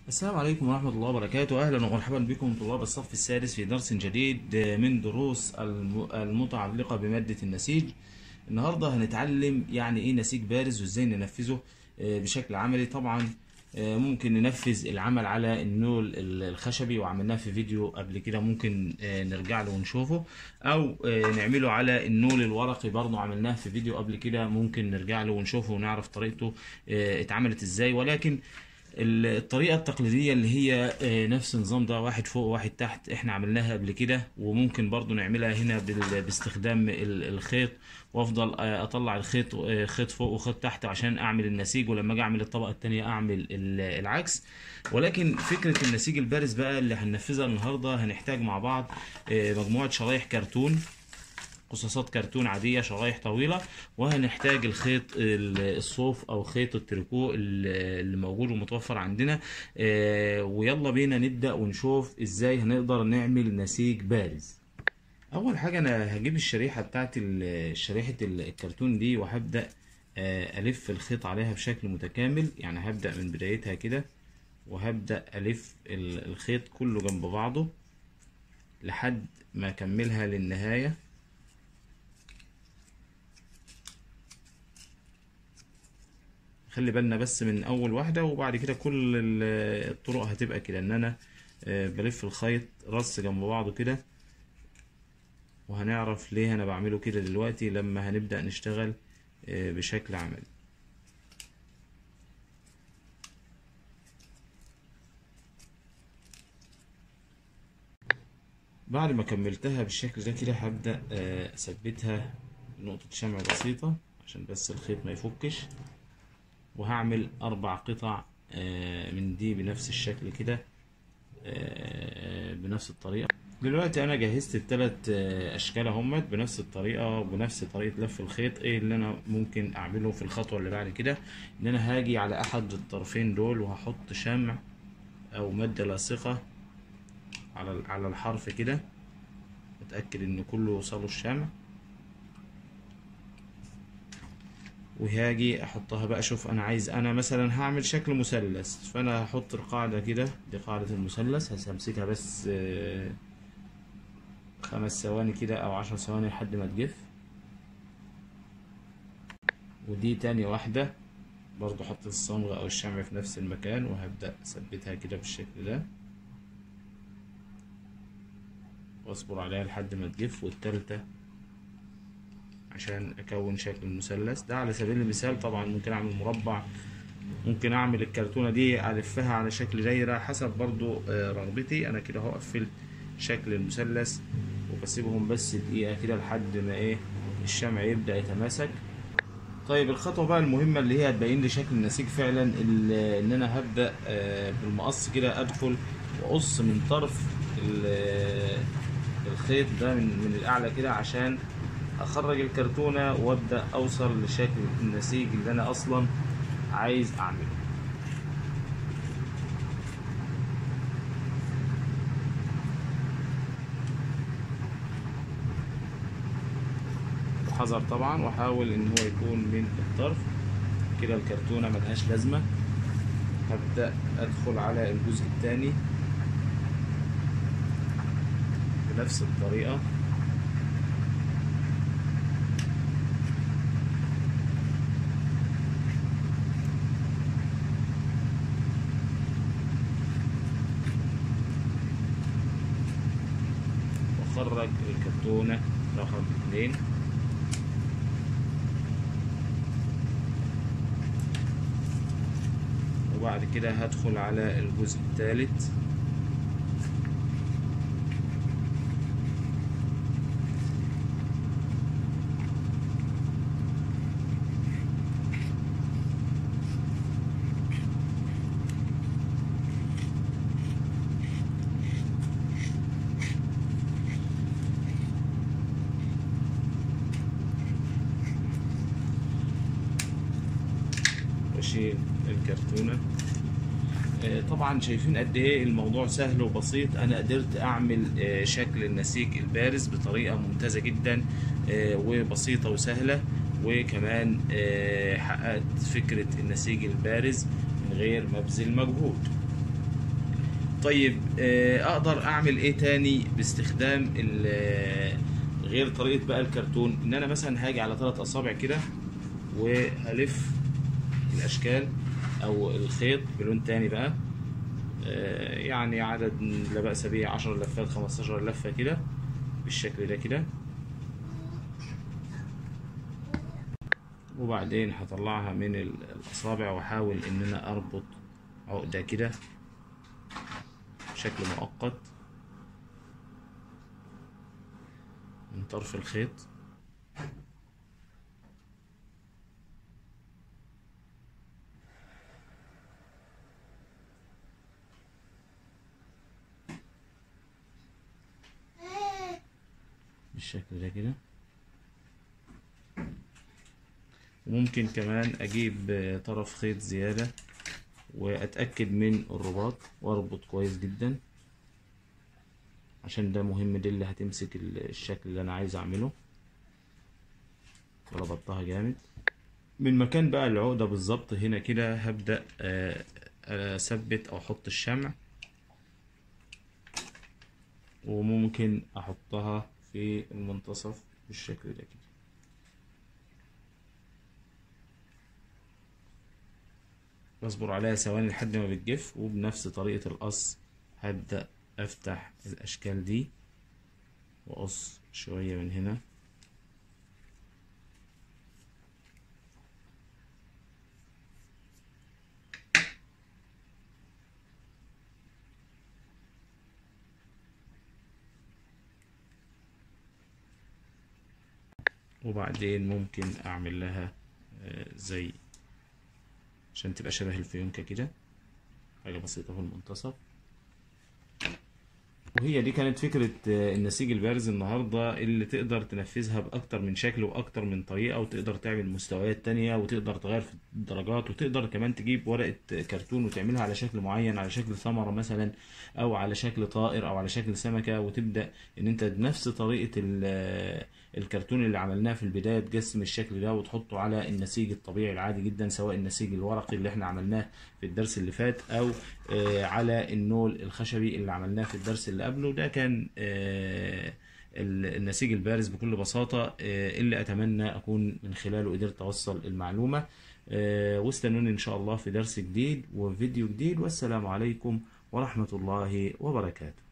السلام عليكم ورحمة الله وبركاته أهلا ومرحبا بكم طلاب الصف السادس في درس جديد من دروس الم- المتعلقة بمادة النسيج النهاردة هنتعلم يعني إيه نسيج بارز وإزاي ننفذه آه، بشكل عملي طبعا آه، ممكن ننفذ العمل على النول ال- الخشبي وعملناه في فيديو قبل كده ممكن آه، نرجع له ونشوفه أو آه، نعمله على النول الورقي برضه عملناه في فيديو قبل كده ممكن نرجع له ونشوفه ونعرف طريقته آه، اتعملت إزاي ولكن الطريقة التقليدية اللي هي آه، نفس النظام ده واحد فوق واحد تحت احنا عملناها قبل كده وممكن برضو نعملها هنا بال- باستخدام ال- الخيط وافضل آه، اطلع الخيط آه، خيط فوق وخيط تحت عشان اعمل النسيج ولما اجي اعمل الطبقة التانية اعمل ال- العكس ولكن فكرة النسيج البارز بقى اللي هننفذها النهاردة هنحتاج مع بعض آه، مجموعة شرايح كرتون قصاصات كرتون عادية شرايح طويلة وهنحتاج الخيط ال- الصوف أو خيط التريكو ال- اللي موجود ومتوفر عندنا آه، ويلا بينا نبدأ ونشوف إزاي هنقدر نعمل نسيج بارز أول حاجة أنا هجيب الشريحة بتاعت ال- شريحة ال- الكرتون دي وهبدأ آه، ألف الخيط عليها بشكل متكامل يعني هبدأ من بدايتها كده وهبدأ ألف ال- الخيط كله جنب بعضه لحد ما أكملها للنهاية خلي بالنا بس من اول واحده وبعد كده كل ال- الطرق هتبقى كده ان انا آه، بلف الخيط رص جنب بعضه كده وهنعرف ليه انا بعمله كده دلوقتي لما هنبدأ نشتغل آه، بشكل عملي بعد ما كملتها بالشكل ده كده هبدأ آه، اثبتها بنقطة شمع بسيطة عشان بس الخيط ما يفكش وهعمل أربع قطع آه، من دي بنفس الشكل كده آه، بنفس الطريقة دلوقتي أنا جهزت التلات آه، أشكال اهمت بنفس الطريقة وبنفس طريقة لف الخيط إيه اللي أنا ممكن أعمله في الخطوة اللي بعد كده إن أنا هاجي على أحد الطرفين دول وهحط شمع أو مادة لاصقة على على الحرف كده أتأكد إن كله يوصله الشمع وهاجي احطها بقى شوف انا عايز انا مثلا هعمل شكل مثلث فانا هحط القاعدة كده دي قاعدة المثلث همسكها بس آه، خمس ثواني كده او عشر ثواني لحد ما تجف ودي تاني واحدة برضو حطيت الصمغ او الشمع في نفس المكان وهبدأ اثبتها كده بالشكل ده واصبر عليها لحد ما تجف والتالتة عشان اكون شكل المثلث ده على سبيل المثال طبعا ممكن اعمل مربع ممكن اعمل الكرتونة دي الفها على شكل دايرة حسب برضو آه، رغبتي انا كده هقفل شكل المثلث وبسيبهم بس دقيقة كده لحد ما ايه الشمع يبدأ يتماسك طيب الخطوة بقى المهمة اللي هي هتبين لي شكل النسيج فعلا ال- ان انا هبدأ آه، بالمقص كده ادخل واقص من طرف ال- الخيط ده من من الاعلى كده عشان اخرج الكرتونة وابدأ اوصل لشكل النسيج اللي انا اصلا عايز اعمله بحذر طبعا واحاول ان هو يكون من الطرف كده الكرتونة ملهاش لازمة هبدأ ادخل على الجزء الثاني بنفس الطريقة واخرج الكرتونة رقم اتنين وبعد كده هدخل على الجزء الثالث واشيل الكرتونة آه، طبعا شايفين قد ايه الموضوع سهل وبسيط انا قدرت اعمل آه، شكل النسيج البارز بطريقة ممتازة جدا آه، وبسيطة وسهلة وكمان آه، حققت فكرة النسيج البارز من غير ما ابذل مجهود طيب آه، اقدر اعمل ايه تاني باستخدام ال- غير طريقه بقى الكرتون ان انا مثلا هاجي على ثلاث اصابع كده وهلف الاشكال او الخيط بلون تاني بقى آه، يعني عدد لا بأس به 10 لفات 15 لفة كده بالشكل ده كده وبعدين هطلعها من ال- الأصابع وأحاول إن أنا أربط عقدة كده بشكل مؤقت من طرف الخيط بالشكل ده كده وممكن كمان اجيب آه، طرف خيط زيادة واتأكد من الرباط واربط كويس جدا عشان ده مهم دي اللي هتمسك ال- الشكل اللي انا عايز اعمله ربطتها جامد من مكان بقى العقدة بالظبط هنا كده هبدأ آه، اثبت او احط الشمع وممكن احطها في المنتصف بالشكل ده كده بصبر عليها ثواني لحد ما بتجف وبنفس طريقة القص هبدأ افتح الاشكال دي واقص شوية من هنا وبعدين ممكن اعمل لها آه، زي عشان تبقى شبه الفيونكة كده حاجة بسيطة في المنتصف وهي دي كانت فكرة آه، النسيج البارز النهاردة اللي تقدر تنفذها بأكتر من شكل وأكتر من طريقة وتقدر تعمل مستويات تانية وتقدر تغير في الدرجات وتقدر كمان تجيب ورقة كرتون وتعملها على شكل معين على شكل ثمرة مثلا أو على شكل طائر أو على شكل سمكة وتبدأ إن أنت بنفس طريقة ال- الكرتون اللي عملناه في البداية تقسم الشكل ده وتحطه على النسيج الطبيعي العادي جدا سواء النسيج الورقي اللي احنا عملناه في الدرس اللي فات أو آه، على النول الخشبي اللي عملناه في الدرس اللي قبله ده كان آه، ال- النسيج البارز بكل بساطة آه، اللي أتمنى أكون من خلاله قدرت أوصل المعلومة آه، واستنوني إن شاء الله في درس جديد وفيديو جديد والسلام عليكم ورحمة الله وبركاته